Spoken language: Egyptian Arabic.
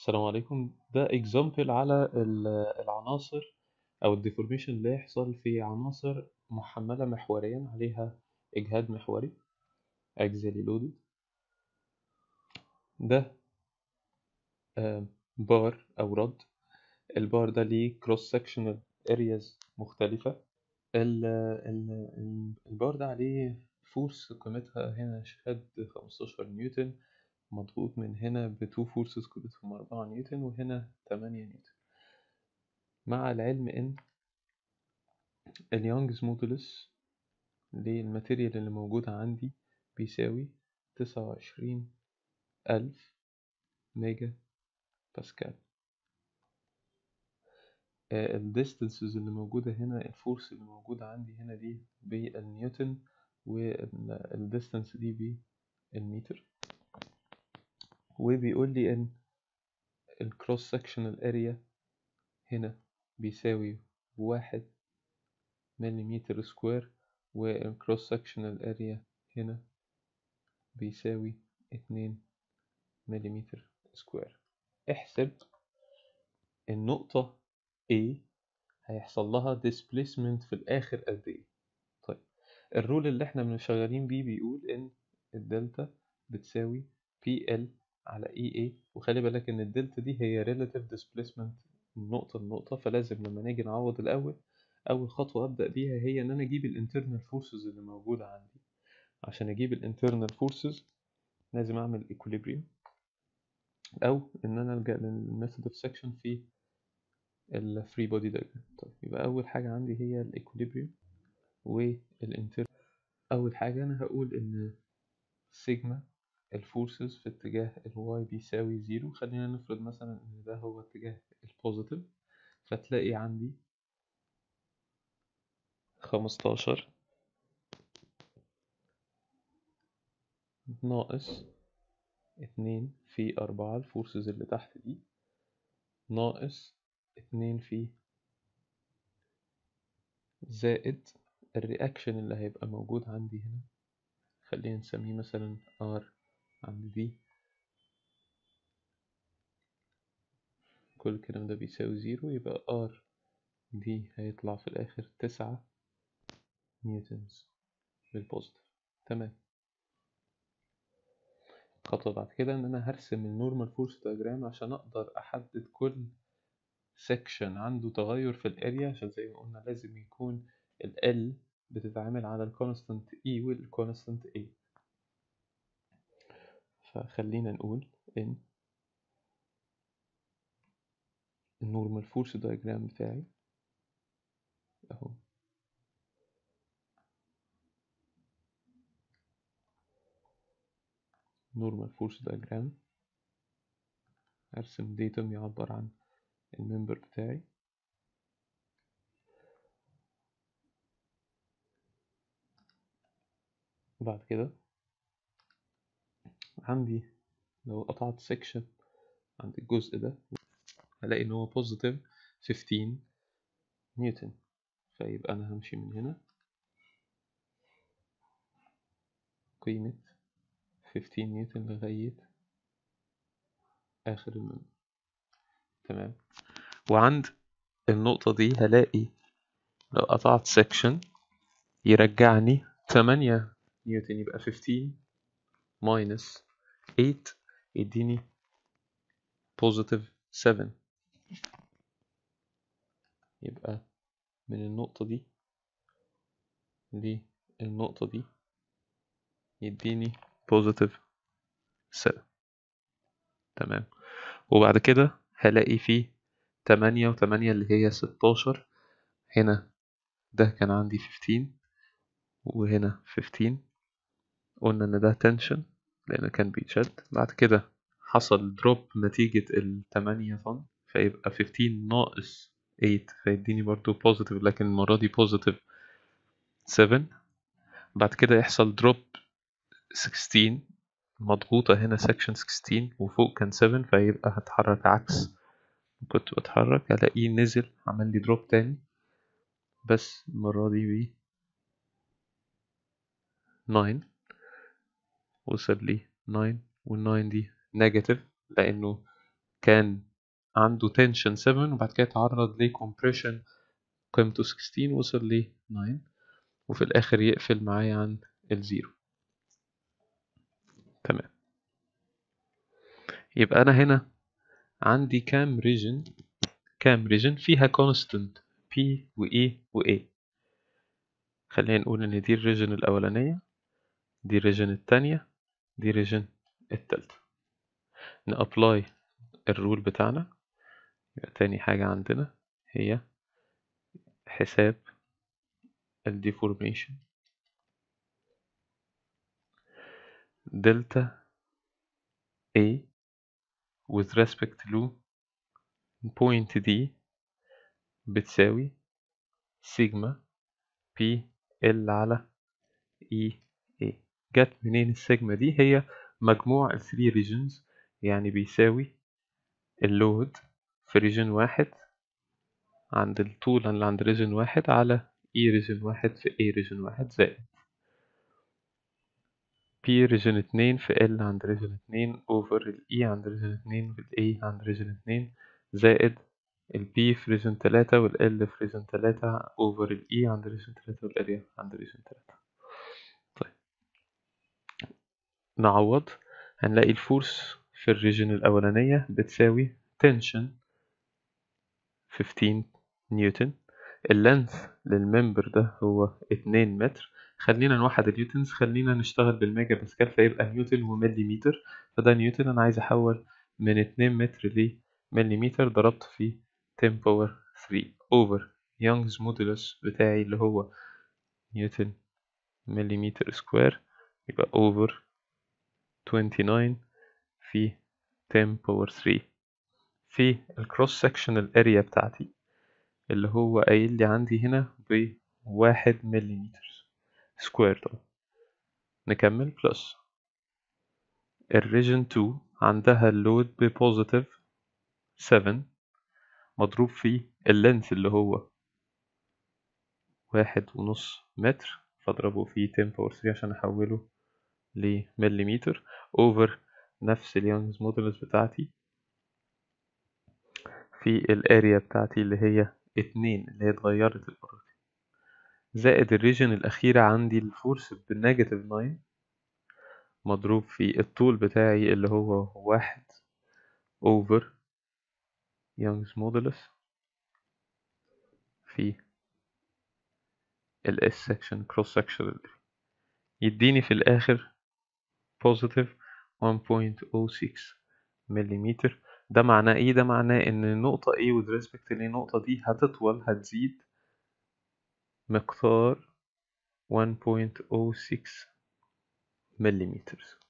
السلام عليكم ده example على ال- العناصر أو الديفورميشن اللي يحصل في عناصر محملة محوريا عليها إجهاد محوري axially loaded ده آه، بار أو رد البار ده ليه cross sectional areas مختلفة ال ال ال- البار ده عليه فورس قيمتها هنا شد 15 نيوتن مضغوط من هنا بتو فورسز قيمتهم 4 نيوتن وهنا 8 نيوتن مع العلم إن اليونجز مودولس للماتيريال اللي موجودة عندي بيساوي تسعة وعشرين ألف ميجا باسكال الديستنسز اللي موجودة هنا الفورس اللي موجودة عندي هنا دي بالنيوتن والديستنس دي بالمتر وبيقول لي إن الكروس سكشنال اريا هنا بيساوي واحد مليمتر سكوير والكروس سكشنال اريا هنا بيساوي اتنين مليمتر سكوير احسب النقطة A هيحصل لها displacement في الآخر قد إيه طيب الرول اللي احنا من شغالين بيه بيقول إن الدلتا بتساوي PL على EA وخلي بالك إن الدلتا دي هي relative displacement من نقطة لنقطة فلازم لما نيجي نعوض الأول أول خطوة أبدأ بيها هي إن أنا أجيب الانترنال فورسز اللي موجودة عندي عشان أجيب الانترنال فورسز لازم أعمل equilibrium أو إن أنا ألجأ للميثود اوف سكشن في الفري بودي diagram طيب يبقى أول حاجة عندي هي الايكوليبريم والانتر أول حاجة أنا هقول إن سيجما الفورسز في اتجاه الواي بيساوي زيرو خلينا نفرض مثلا إن ده هو اتجاه البوزيتيف فتلاقي عندي خمستاشر ناقص اتنين في أربعة الفورسز اللي تحت دي ناقص اتنين في زائد الرياكشن اللي هيبقى موجود عندي هنا خلينا نسميه مثلا R عند دي كل الكلام ده بيساوي زيرو يبقى R دي هيطلع في الآخر تسعة نيوتنز بالبوزيتيف تمام خطوة بعد كده إن أنا هرسم النورمال فورس دياجرام عشان أقدر أحدد كل سيكشن عنده تغير في الاريا عشان زي ما قلنا لازم يكون ال L بتتعامل على الكونستانت E والكونستانت A فخلينا نقول إن النورمال فورس دياجرام بتاعي أهو نورمال فورس دياجرام أرسم ديتم يعبر عن الممبر بتاعي وبعد كده عندي لو قطعت سيكشن عند الجزء ده هلاقي ان هو بوزيتيف 15 نيوتن فيبقى انا همشي من هنا قيمة 15 نيوتن لغاية آخر المنبر تمام وعند النقطة دي هلاقي لو قطعت سيكشن يرجعني 8 نيوتن يبقى 15 minus 8 يديني positive 7 يبقى من النقطة دي للنقطة دي يديني positive 7 تمام وبعد كده هلاقي فيه تمانية وتمانية اللي هي ستاشر هنا ده كان عندي 15 وهنا 15 قلنا إن ده تنشن لأن كان بيتشد بعد كده حصل دروب نتيجة التمانية طن فيبقى 15 ناقص 8 فيديني برضو بوزيتيف لكن المرة دي بوزيتيف 7 بعد كده يحصل دروب 16 مضغوطة هنا سكشن 16 وفوق كان 7 فيبقى هتحرك عكس كنت بتحرك ألاقيه نزل عمل لي دروب تاني بس المرة دي بي 9 وصل لي 9 وال 9 دي نيجاتيف لأنه كان عنده تنشن 7 وبعد كده اتعرض لكمبريشن قيمته 16 وصل ل 9 وفي الآخر يقفل معايا عند الزيرو تمام يبقى أنا هنا عندي كام ريجن كام ريجن فيها constant P و E و A خلينا نقول إن دي الريجن الأولانية دي الريجن التانية دي الريجن التالتة نأبلاي الرول بتاعنا يبقى تاني حاجة عندنا هي حساب الديفورميشن دلتا A with respect to point D بتساوي سيجما P L على E A جت منين السيجما دي هي مجموع ال 3 regions يعني بيساوي اللود في ريجن واحد عند الطول اللي عند ريجن واحد على E ريجن واحد في A ريجن واحد زائد P ريجن اتنين في L عند ريجن اتنين over ال E عند ريجن اتنين وال A عند ريجن اتنين زائد ال P في ريجن تلاتة وال L في ريجن تلاتة over ال E عند ريجن تلاتة وال Area عند ريجن تلاتة طيب نعوض هنلاقي الفورس في الريجن الأولانية بتساوي tension 15 نيوتن اللينث للممبر ده هو 2 متر خلينا نوحد النيوتنز خلينا نشتغل بالميجا باسكال فيبقى نيوتن ومليمتر فده نيوتن انا عايز احول من 2 متر لمليمتر ضربت في 10 باور 3 اوفر يونجز مودولس بتاعي اللي هو نيوتن مليمتر سكوير يبقى اوفر 29 في 10 باور 3 في الكروس سكشنال اريا بتاعتي اللي هو قايل لي عندي هنا بواحد مليمتر سكوير طبعا نكمل بلس الريجن 2 عندها اللود ببوزيتيف 7 مضروب في اللينث اللي هو واحد ونص متر فاضربه في 10 باور 3 عشان احوله لمليمتر اوفر نفس اليونجز مودولس بتاعتي في الاريا بتاعتي اللي هي اتنين اللي هي اتغيرت المرة دي زائد الريجن الأخيرة عندي الفورس بالنيجاتيف ناين مضروب في الطول بتاعي اللي هو واحد over يونجز مودولس في ال S section cross section يديني في الآخر positive 1.06 مليمتر ده معناه ايه ده معناه ان النقطة A with respect للنقطة دي هتطول هتزيد مقدار 1.06 مليمتر